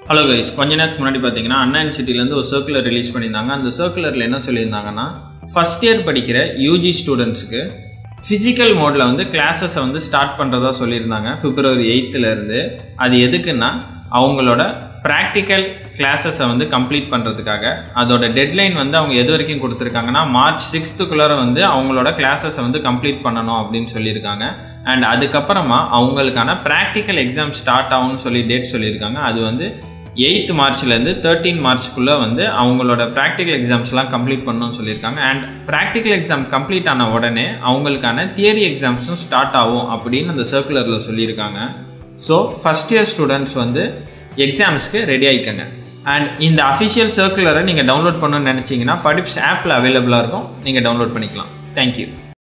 hello guys கொஞ்ச நேரத்துக்கு முன்னாடி பார்த்தீங்கன்னா அண்ணா யூனிவர்சிட்டிலேருந்து ஒரு சர்க்குலர் ரிலீஸ் பண்ணியிருந்தாங்க அந்த சர்க்குலரில் என்ன சொல்லியிருந்தாங்கன்னா ஃபஸ்ட் இயர் படிக்கிற யூஜி ஸ்டூடெண்ட்ஸுக்கு ஃபிசிக்கல் மோடில் வந்து கிளாஸஸை வந்து ஸ்டார்ட் பண்ணுறதா சொல்லியிருந்தாங்க பிப்ரவரி எயித்துலேருந்து அது எதுக்குன்னா அவங்களோட ப்ராக்டிக்கல் கிளாஸஸை வந்து கம்ப்ளீட் பண்ணுறதுக்காக அதோட டெட்லைன் வந்து அவங்க எது வரைக்கும் கொடுத்துருக்காங்கன்னா மார்ச் சிக்ஸ்த்துக்குள்ளார வந்து அவங்களோட கிளாஸஸை வந்து கம்ப்ளீட் பண்ணணும் அப்படின்னு சொல்லியிருக்காங்க அண்ட் அதுக்கப்புறமா அவங்களுக்கான ப்ராக்டிக்கல் எக்ஸாம் ஸ்டார்ட் ஆகும்னு சொல்லி டேட் சொல்லியிருக்காங்க அது வந்து எயித் மார்ச்லேருந்து தேர்ட்டீன் மார்ச்க்குள்ளே வந்து அவங்களோட ப்ராக்டிக்கல் எக்ஸாம்ஸ்லாம் கம்ப்ளீட் பண்ணணும்னு சொல்லியிருக்காங்க அண்ட் ப்ராக்டிக்கல் எக்ஸாம் கம்ப்ளீட் ஆன உடனே அவங்களுக்கான தியரி எக்ஸாம்ஸும் ஸ்டார்ட் ஆகும் அப்படின்னு அந்த சர்க்குலரில் சொல்லியிருக்காங்க ஸோ ஃபஸ்ட் இயர் ஸ்டூடெண்ட்ஸ் வந்து எக்ஸாம்ஸ்க்கு ரெடி ஆகிக்கங்க அண்ட் இந்த அஃபிஷியல் சர்க்குலரை நீங்கள் டவுன்லோட் பண்ணணும்னு நினச்சிங்கன்னா படிப்ஸ் ஆப்பில் அவைலபிளாக இருக்கும் நீங்கள் டவுன்லோட் பண்ணிக்கலாம் தேங்க்யூ